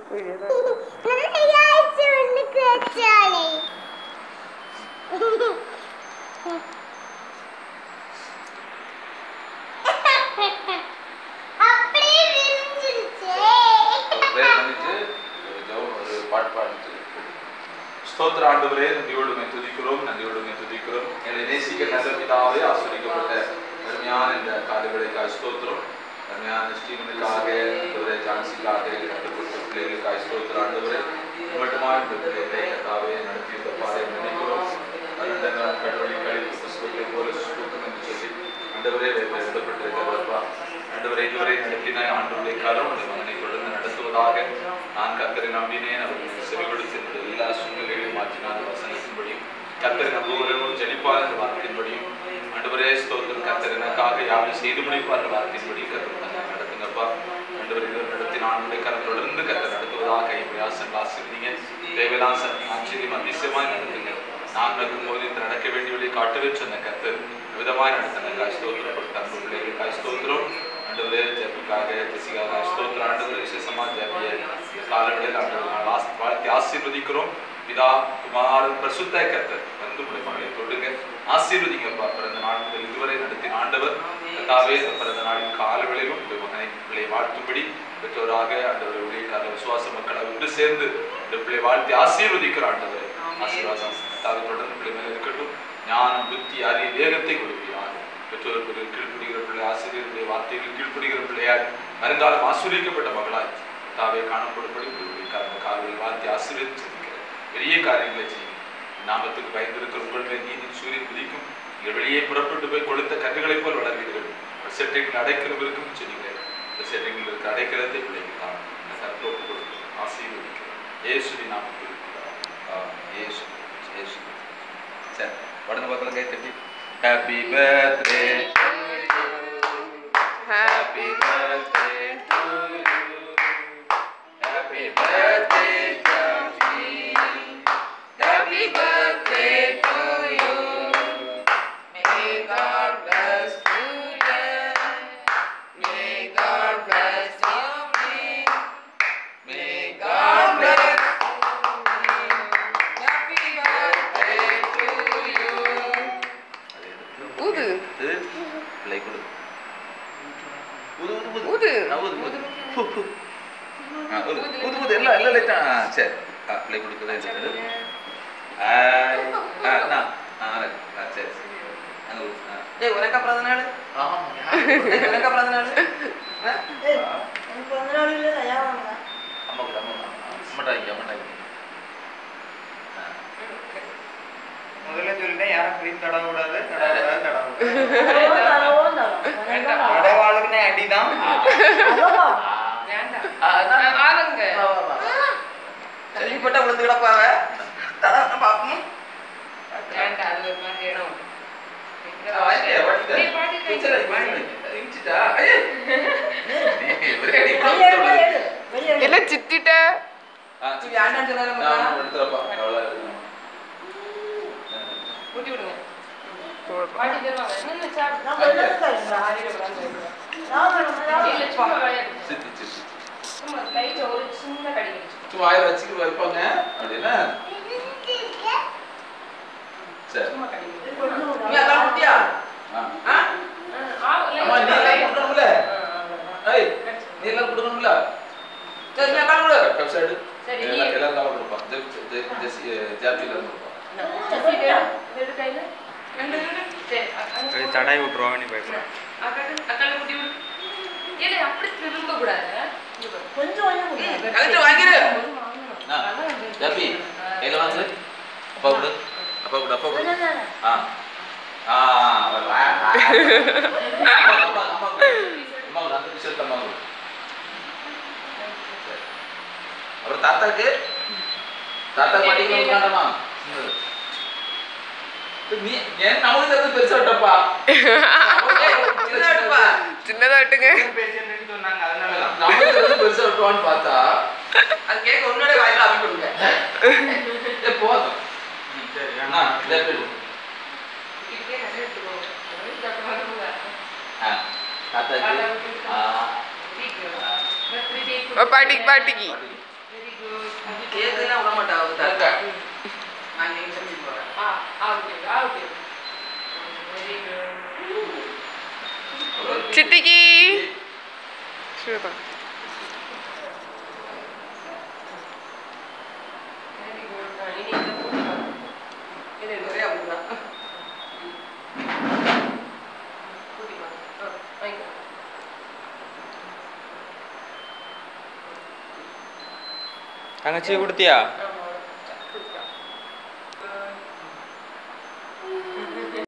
நிறையாச்சு ஒன்று கேட்டாலே அப்படியே விரிஞ்சிருச்சே ப்ரேயர் பண்ணிட்டு ஒரு ஜெபம் ஒரு பாட்டு பாடிட்டு ஸ்தோத்திர ஆண்டவரே நன்றியோடுமை துதிக்கிறோம் நன்றியோடுமை துதிக்கிறோம் என்னை நேசிக்க நசமிதாவே ஆஸ்வதிக்கப்பட்ட அருமையான இந்த காலவேளைக்காய் ஸ்தோத்திரம் அருமையான ஸ்ரீமனுக்காக ஆண்டவரே ஜான்சிக்காக கற்றுக்கொடுத்த பிள்ளைகளுக்காய் ஸ்தோத்திர ஆண்டவரே மட்டுமா இந்த பிள்ளைகளை கத்தாவே நடத்தி இந்த பாதை நினைக்கிறோம் பன்னெண்டாம் கடவுளை கழித்து புஸ்தகத்தை போல சுத்தம் என்று சொல்லி ஆண்டவரே எழுதப்பட்டிருக்கிறப்பா ஆண்டவரை இதுவரை நடத்தின ஆண்டவருடைய கரம் உடைய மகனை தொடர்ந்து நடத்துவதாக நான் கத்தரை நம்பினேன் அவர்களுக்கு செவி கொடுத்து என்னுடைய எல்லா சூழ்நிலைகளையும் மாற்றினார் அந்த வசனத்தின்படியும் கத்தரை நம்புவர்களும் ஜெனிப்பார் என்ற வார்த்தையின்படியும் ஆண்டவரே ஸ்தோத்திரம் கத்தர் எனக்காக யாரும் செய்து முடிப்பார் என்ற வார்த்தையின்படி கத்தர் தன்னை நடத்துங்கப்பா ஆண்டவர் இதுவரை நடத்தி நான் உடைய கரம் தொடர்ந்து கத்தர் நடத்துவதாக கை பிரயாசம் ஆசிரியங்க தேவைதான் ஆச்சரியம் அதிசயமாய் நடத்துங்க நான் நடக்கும்போது இந்த நடக்க வேண்டியவளை காட்டவே சொன்ன கத்தர் விதமாய் நடத்தின காய் ஸ்தோத்திரம் கொடுத்த அன்பு பிள்ளைகள் காய் ஸ்தோத்திரம் ஆண்டவரே ஜெபிக்காக ஜெசிக்காக ஸ்தோத்திரம் ஆண்டவரே விசேஷமா ஜெபிய இந்த காலங்களில் ஆண்டவர் நான் ஆஸ்- வாழ்த்தி ஆசீர்வதிக்கிறோம் பிதா குமாரன் பரிசுத்த கத்தர் வந்து உடைய மகளை தொடுங்க ஆசீர்வதிங்கப்பா பிறந்த நாள் முதல் இதுவரை நடத்தின ஆண்டவர் கத்தாவே இந்த பிறந்த நாளின் காலவெளியிலும் உடைய மகனை பிள்ளை வாழ்த்தும்படி பெற்றோராக ஆண்டவர் ஊழியக்கார விசுவாச மக்களை ஒன்று சேர்ந்து இந்த பிள்ளை வாழ்த்தி ஆசீர்வதிக்கிற ஆண்டவர் ஆசீர்வாதம் கத்தாவே தொடர்ந்து பிள்ளை மேல இருக்கட்டும் ஞானம் புத்தி அறிய வேகத்தை கொடுக்கிறார் பெற்றோருக்கு கீழ்ப்படுகிற பிள்ளை ஆசிரியருடைய வார்த்தைகள் கீழ்ப்படுகிற பிள்ளையாய் வருங்காலம் ஆசீர்வதிக்கப்பட்ட மகளாய் தாவே காணப்படும்படி உங்களுடைய காரண கால்கள் வாழ்த்தி ஆசீர்வதித்து இருக்கிறேன் பெரிய காரியங்களை செய்யுங்க நாமத்துக்கு பயந்திருக்கிற உங்கள் மேல் நீதி சூரியன் குதிக்கும் நீங்கள் வெளியே புறப்பட்டு போய் கொளுத்த கன்றுகளைப் போல் வளர்வீர்கள் செட்டைகள் அடைக்கிறவருக்கும் சொன்னீங்க இந்த செட்டைகள் இருக்க அடைக்கிறதை விளைவிக்கலாம் இந்த கற்போக்கு கொடுத்து ஆசீர்வதிக்கிறேன் ஏசுவி நாமத்தில் ஏசு ஏசு சரி உடனே பக்கத்தில் கை தட்டி happy birthday happy birthday to you happy birthday Jaffy happy birthday to you may God bless you may God bless you may God bless happy birthday to you ஊது பிள்ளை கொடு ஊது ஊது ஊது. ஆ, ஊது ஊது ஃபு, ஃபு. ஆ, ஊது ஊது ஊது எல்லாம் எல்லாம் லைட்டா ஆ சரி ஆ பிள்ளை கொடுக்குறது இருக்குது ஆய் ஆ நான் ஆ ரைட். ஆ சரி சரி அங்கே ஊது ஆ ஏய் உனக்கா பிறந்த நாள் ஆமாம் ஏய், உனக்கா பிறந்த நாள் ஆ? எனக்கு பிறந்த நாள் இல்லை தயாராங்க அம்மா கூட அம்மா அம்மாட்டா இங்கே அம்மாட்டா இங்கே முதல்ல சொல்லிட்டேன் யாரும் கிரீம் தடவ கூடாது தடவ கூடாது தடவ கூடாது தடவாளுக்குனே அடிதான் ஆளுங்க தள்ளிப்பட்ட விழுந்து கிடப்பாவ தடவை பாப்போம் வேண்டாம் அது ஒரு மாதிரி இடம் ஏய், நீ வாங்கிட்டேன். பாட்டு கை டீச்சர், அது வாங்கி. வாங்கிட்டேன். அது இடிச்சிட்டா? ஐயே. நீ ஒரே அடி கொடுத்து என்ன சித்திட்ட ஆ, சரி, வேண்டாம்னு சொன்னாரு நான் அம்மா. ஒண்ணு எடுத்துறப்பா. அவ்வளோ இருக்கணும். ஊட்டி விடுங்க பாட்டி தருவாங்க நின்னு சாப்பிடு. இல்ல, சும்மா விளையாடு. சித்தி, சித்தி. சும்மா லைட்டா ஒரு சின்ன கடி வச்சு. சும்மா வாயில வச்சுக்கிட்டு வைப்பாங்க அப்படின்னா சரி சும்மா கடி வச்சு. நீ அதான் குட்டியா ஆ. ஆ? ஆ, அம்மா நீ லைட்டா எல்லாம் கொடுக்கணும்ல ஏய் நீ எல்லாம் கொடுக்கணும்ல சரி நீ அதான் கொடு கப் சைடு சரி, எல்லாம் நீ- எல்லாம் நல்லா கொடுப்பான் ஜெப் ஜெப் ஜெசி ஜாப்பில கொடுப்பான் ஜெசி, இது எடு. இது எடு கையில. ரெண்டு, ரெண்டு. சரி, அ- அங்க போ. தடாய் விட்டுருவாங்க நீ பயப்பட அக்காக்கு- அக்கால ஊட்டி விடு. ஏலே, அப்படி திரும்ப கூடாது இங்க பாரு. கொஞ்சம் கொஞ்சம் ஏய், கொடுங்க. கழுத்து வாங்கிரு. ஆ. ஜாப்பி கையில வாங்கு அப்பா கொடு அப்பா கொடு அப்பா கொடு கொஞ்சம் தானே. ஆ ஆ அவர் வா. அம்மா அம்மா அம்மா கொடு. அம்மா கொடு அந்த விஷயத்தை அம்மா கொடு சரி. அப்புறம் தாத்தாக்கு தாத்தா பாட்டிக்கு வேண்டாமா நீ ஏன் நமக்கு தெரிஞ்சது பெருசா விட்டப்பா சின்னதா விட்டுப்பா. சின்னதா விட்டுங்க பேஷண்ட்னு சொன்னாங்க அதனால தான் நமக்கு தெரிஞ்சது பெருசா விட்டுவான்னு பார்த்தா அது கேட்க உன்னோட வாயில அப்படி கொடுங்க ஏ போதும் ம், சரி அண்ணா இதே போயிடு இப்படியே நிறைய எடுத்துக்கோ. நிறைய டாக்டர் மாதிரி போங்க. ஆ தாத்தாக்கு ஆ வீட்டுக்கு ஆ. birthday cake பாட்டிக்கு பாட்டிக்கு பாட்டி. Very கேக்குலாம் விட மாட்டா அவ இருக்க. தாத்தா. நான் நீங்க சொல்லி போறேன் ஆ ஆகுது ஆகுது வெரி குட் சித்திக்கு சூப்பர் வெரி குட் இனி இதை போட்டு பாருங்க. இது இது. ஒரே அப்படிதான் கூட்டி பாருங்க. ஆ, வாங்கிக்கோ. தங்கச்சி கொடுத்தியா ஆ,